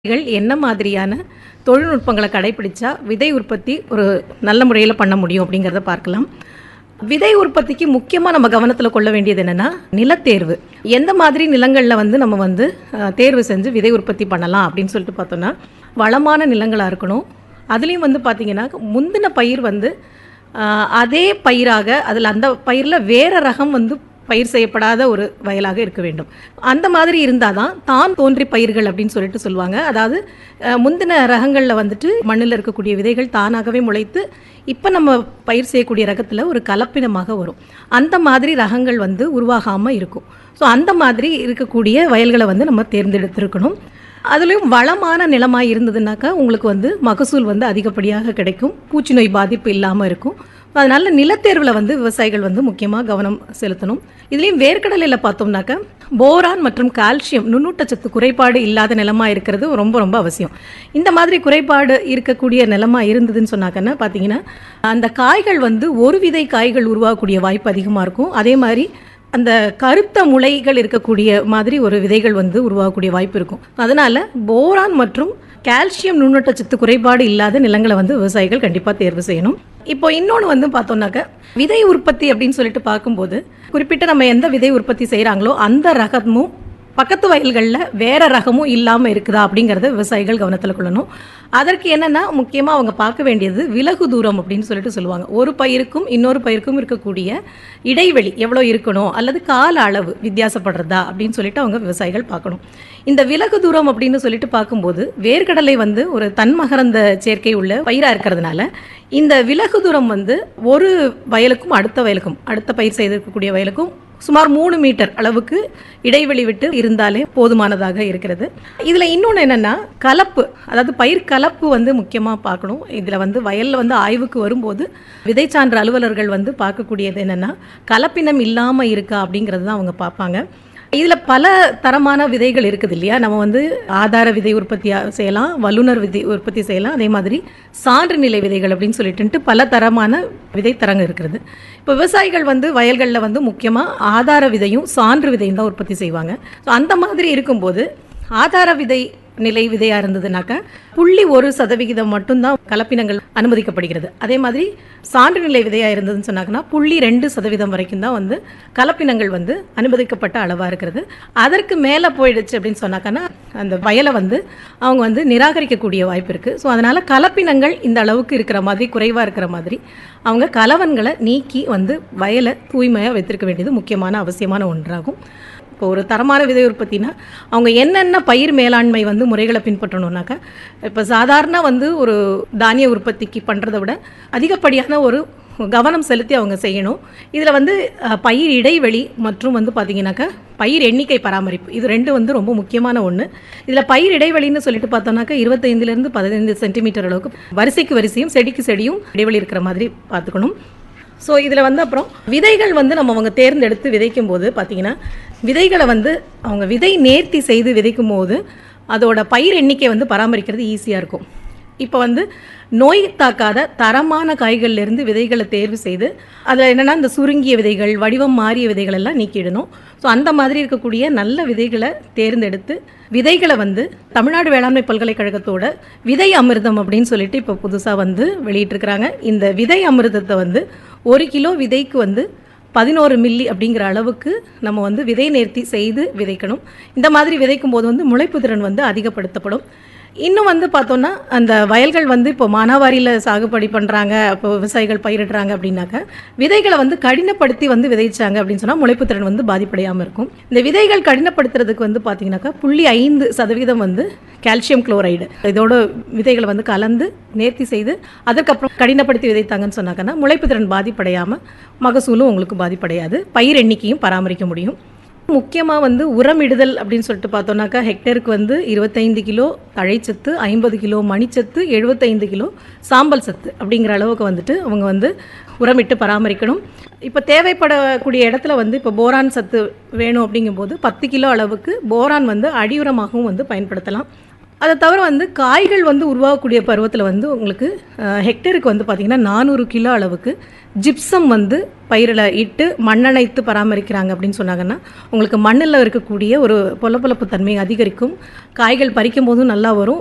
விவசாயிகள் என்ன மாதிரியான தொழில்நுட்பங்களை கடைபிடிச்சா விதை உற்பத்தி ஒரு நல்ல முறையில் பண்ண முடியும் அப்படிங்கிறத பார்க்கலாம் விதை உற்பத்திக்கு முக்கியமாக நம்ம கவனத்தில் கொள்ள வேண்டியது என்னென்னா நிலத்தேர்வு எந்த மாதிரி நிலங்களில் வந்து நம்ம வந்து அஹ், தேர்வு செஞ்சு விதை உற்பத்தி பண்ணலாம் அப்படின்னு சொல்லிட்டு பார்த்தோன்னா வளமான நிலங்களாக இருக்கணும் அதுலேயும் வந்து பார்த்திங்கன்னா முந்தின பயிர் வந்து அஹ், அதே பயிராக அதில் அந்த பயிரில் வேற ரகம் வந்து பயிர் செய்யப்படாத ஒரு வயலாக இருக்க வேண்டும் அந்த மாதிரி இருந்தால் தான் தான் தோன்றி பயிர்கள் அப்படின்னு சொல்லிட்டு சொல்லுவாங்க அதாவது அஹ், முந்தின ரகங்களில் வந்துட்டு மண்ணில் இருக்கக்கூடிய விதைகள் தானாகவே முளைத்து இப்போ நம்ம பயிர் செய்யக்கூடிய ரகத்தில் ஒரு கலப்பினமாக வரும் அந்த மாதிரி ரகங்கள் வந்து உருவாகாமல் இருக்கும் ஸோ அந்த மாதிரி இருக்கக்கூடிய வயல்களை வந்து நம்ம தேர்ந்தெடுத்திருக்கணும் அதுலேயும் வளமான நிலமாக இருந்ததுனாக்கா உங்களுக்கு வந்து மகசூல் வந்து அதிகப்படியாக கிடைக்கும் பூச்சி நோய் பாதிப்பு இல்லாமல் இருக்கும் அதனால நிலத்தேர்வில் வந்து விவசாயிகள் வந்து முக்கியமாக கவனம் செலுத்தணும் இதுலேயும் வேர்க்கடலையில் பார்த்தோம்னாக்கா போரான் மற்றும் கால்சியம் நுண்ணூட்டச்சத்து குறைபாடு இல்லாத நிலமா இருக்கிறது ரொம்ப ரொம்ப அவசியம் இந்த மாதிரி குறைபாடு இருக்கக்கூடிய நிலமா இருந்ததுன்னு சொன்னாக்கன்னா பார்த்தீங்கன்னா அந்த காய்கள் வந்து ஒரு விதை காய்கள் உருவாகக்கூடிய வாய்ப்பு அதிகமாக இருக்கும் அதே மாதிரி அந்த கருத்த முளைகள் இருக்கக்கூடிய மாதிரி ஒரு விதைகள் வந்து உருவாகக்கூடிய வாய்ப்பு இருக்கும் அதனால போரான் மற்றும் கால்சியம் நுண்ணூட்டச்சத்து குறைபாடு இல்லாத நிலங்களை வந்து விவசாயிகள் கண்டிப்பாக தேர்வு செய்யணும் இப்போ இன்னொன்று வந்து பார்த்தோம்னாக்க விதை உற்பத்தி அப்படின்னு சொல்லிட்டு பார்க்கும்போது குறிப்பிட்ட நம்ம எந்த விதை உற்பத்தி செய்கிறாங்களோ அந்த ரகமும் பக்கத்து வயல்களில் வேற ரகமும் இல்லாமல் இருக்குதா அப்படிங்கிறத விவசாயிகள் கவனத்தில் கொள்ளணும் அதற்கு என்னன்னா முக்கியமாக அவங்க பார்க்க வேண்டியது விலகு தூரம் அப்படின்னு சொல்லிட்டு சொல்லுவாங்க ஒரு பயிருக்கும் இன்னொரு பயிருக்கும் இருக்கக்கூடிய இடைவெளி எவ்வளோ இருக்கணும் அல்லது கால அளவு வித்தியாசப்படுறதா அப்படின்னு சொல்லிட்டு அவங்க விவசாயிகள் பார்க்கணும் இந்த விலகு தூரம் அப்படின்னு சொல்லிட்டு பார்க்கும்போது வேர்க்கடலை வந்து ஒரு தன்மகரந்த சேர்க்கை உள்ள பயிராக இருக்கிறதுனால இந்த விலகு தூரம் வந்து ஒரு வயலுக்கும் அடுத்த வயலுக்கும் அடுத்த பயிர் செய்திருக்கக்கூடிய வயலுக்கும் சுமார் மூணு மீட்டர் அளவுக்கு இடைவெளி விட்டு இருந்தாலே போதுமானதாக இருக்கிறது இதில் இன்னொன்று என்னென்னா கலப்பு அதாவது பயிர் கலப்பு வந்து முக்கியமாக பார்க்கணும் இதில் வந்து வயலில் வந்து ஆய்வுக்கு வரும்போது விதைச்சான்ற அலுவலர்கள் வந்து பார்க்கக்கூடியது என்னென்னா கலப்பினம் இல்லாமல் இருக்கா அப்படிங்கிறது தான் அவங்க பார்ப்பாங்க இதில் பல தரமான விதைகள் இருக்குது இல்லையா நம்ம வந்து ஆதார விதை உற்பத்தி செய்யலாம் வல்லுநர் விதை உற்பத்தி செய்யலாம் அதே மாதிரி சான்று நிலை விதைகள் அப்படின்னு சொல்லிட்டு பல தரமான விதை தரங்க இருக்கிறது இப்போ விவசாயிகள் வந்து வயல்களில் வந்து முக்கியமாக ஆதார விதையும் சான்று விதையும் தான் உற்பத்தி செய்வாங்க ஸோ அந்த மாதிரி இருக்கும்போது ஆதார விதை நிலை விதையா இருந்ததுனாக்கா புள்ளி ஒரு சதவிகிதம் மட்டும்தான் கலப்பினங்கள் அனுமதிக்கப்படுகிறது அதே மாதிரி சான்று நிலை விதையா இருந்ததுன்னு சொன்னாங்கன்னா புள்ளி ரெண்டு சதவீதம் வரைக்கும் தான் வந்து கலப்பினங்கள் வந்து அனுமதிக்கப்பட்ட அளவா இருக்கிறது அதற்கு மேலே போயிடுச்சு அப்படின்னு சொன்னாக்கன்னா அந்த வயலை வந்து அவங்க வந்து நிராகரிக்கக்கூடிய வாய்ப்பு இருக்கு ஸோ அதனால கலப்பினங்கள் இந்த அளவுக்கு இருக்கிற மாதிரி குறைவா இருக்கிற மாதிரி அவங்க கலவன்களை நீக்கி வந்து வயலை தூய்மையாக வைத்திருக்க வேண்டியது முக்கியமான அவசியமான ஒன்றாகும் இப்போ ஒரு தரமான விதை உற்பத்தினா அவங்க என்னென்ன பயிர் மேலாண்மை வந்து முறைகளை பின்பற்றணும்னாக்கா இப்போ சாதாரண வந்து ஒரு தானிய உற்பத்திக்கு பண்ணுறதை விட அதிகப்படியான ஒரு கவனம் செலுத்தி அவங்க செய்யணும் இதில் வந்து அஹ், பயிர் இடைவெளி மற்றும் வந்து பார்த்தீங்கன்னாக்கா பயிர் எண்ணிக்கை பராமரிப்பு இது ரெண்டு வந்து ரொம்ப முக்கியமான ஒன்று இதில் பயிர் இடைவெளின்னு சொல்லிட்டு பார்த்தோம்னாக்கா இருபத்தைந்துலேருந்து பதினைந்து சென்டிமீட்டர் அளவுக்கு வரிசைக்கு வரிசையும் செடிக்கு செடியும் இடைவெளி இருக்கிற மாதிரி பார்த்துக்கணும் ஸோ இதில் வந்து அப்புறம் விதைகள் வந்து நம்ம அவங்க தேர்ந்தெடுத்து விதைக்கும் போது பார்த்தீங்கன்னா விதைகளை வந்து அவங்க விதை நேர்த்தி செய்து விதைக்கும் போது அதோட பயிர் எண்ணிக்கை வந்து பராமரிக்கிறது ஈஸியாக இருக்கும் இப்போ வந்து நோய் தாக்காத தரமான காய்கள்லேருந்து விதைகளை தேர்வு செய்து அதில் என்னென்னா இந்த சுருங்கிய விதைகள் வடிவம் மாறிய விதைகள் எல்லாம் நீக்கிடணும் ஸோ அந்த மாதிரி இருக்கக்கூடிய நல்ல விதைகளை தேர்ந்தெடுத்து விதைகளை வந்து தமிழ்நாடு வேளாண்மை பல்கலைக்கழகத்தோட விதை அமிர்தம் அப்படின்னு சொல்லிட்டு இப்போ புதுசாக வந்து வெளியிட்டிருக்கிறாங்க இந்த விதை அமிர்தத்தை வந்து ஒரு கிலோ விதைக்கு வந்து பதினோரு மில்லி அப்படிங்கிற அளவுக்கு நம்ம வந்து விதை நேர்த்தி செய்து விதைக்கணும் இந்த மாதிரி விதைக்கும் போது வந்து முளைப்பு திறன் வந்து அதிகப்படுத்தப்படும் இன்னும் வந்து பார்த்தோன்னா அந்த வயல்கள் வந்து இப்போ மானாவாரியில் சாகுபடி பண்ணுறாங்க இப்போ விவசாயிகள் பயிரிடுறாங்க அப்படின்னாக்க விதைகளை வந்து கடினப்படுத்தி வந்து விதைச்சாங்க அப்படின்னு சொன்னால் முளைப்புத்திறன் வந்து பாதிப்படையாமல் இருக்கும் இந்த விதைகள் கடினப்படுத்துறதுக்கு வந்து பார்த்தீங்கன்னாக்கா புள்ளி ஐந்து சதவீதம் வந்து கால்சியம் குளோரைடு இதோட விதைகளை வந்து கலந்து நேர்த்தி செய்து அதுக்கப்புறம் கடினப்படுத்தி விதைத்தாங்கன்னு சொன்னாங்கன்னா முளைப்புத்திறன் பாதிப்படையாமல் மகசூலும் உங்களுக்கு பாதிப்படையாது பயிர் எண்ணிக்கையும் பராமரிக்க முடியும் முக்கியமாக வந்து உரமிடுதல் அப்படின்னு சொல்லிட்டு பார்த்தோம்னாக்கா ஹெக்டருக்கு வந்து இருபத்தைந்து கிலோ தழைச்சத்து ஐம்பது கிலோ மணிச்சத்து எழுபத்தைந்து கிலோ சாம்பல் சத்து அப்படிங்கிற அளவுக்கு வந்துட்டு அவங்க வந்து உரமிட்டு பராமரிக்கணும் இப்போ தேவைப்படக்கூடிய இடத்துல வந்து இப்போ போரான் சத்து வேணும் அப்படிங்கும்போது பத்து கிலோ அளவுக்கு போரான் வந்து அடியுரமாகவும் வந்து பயன்படுத்தலாம் அதை தவிர வந்து காய்கள் வந்து உருவாகக்கூடிய பருவத்தில் வந்து உங்களுக்கு அஹ், ஹெக்டேருக்கு வந்து பார்த்திங்கன்னா நானூறு கிலோ அளவுக்கு ஜிப்சம் வந்து பயிரில் இட்டு மண்ணணைத்து பராமரிக்கிறாங்க அப்படின்னு சொன்னாங்கன்னா உங்களுக்கு மண்ணில் இருக்கக்கூடிய ஒரு பொலப்பொலப்பு தன்மை அதிகரிக்கும் காய்கள் பறிக்கும் போதும் நல்லா வரும்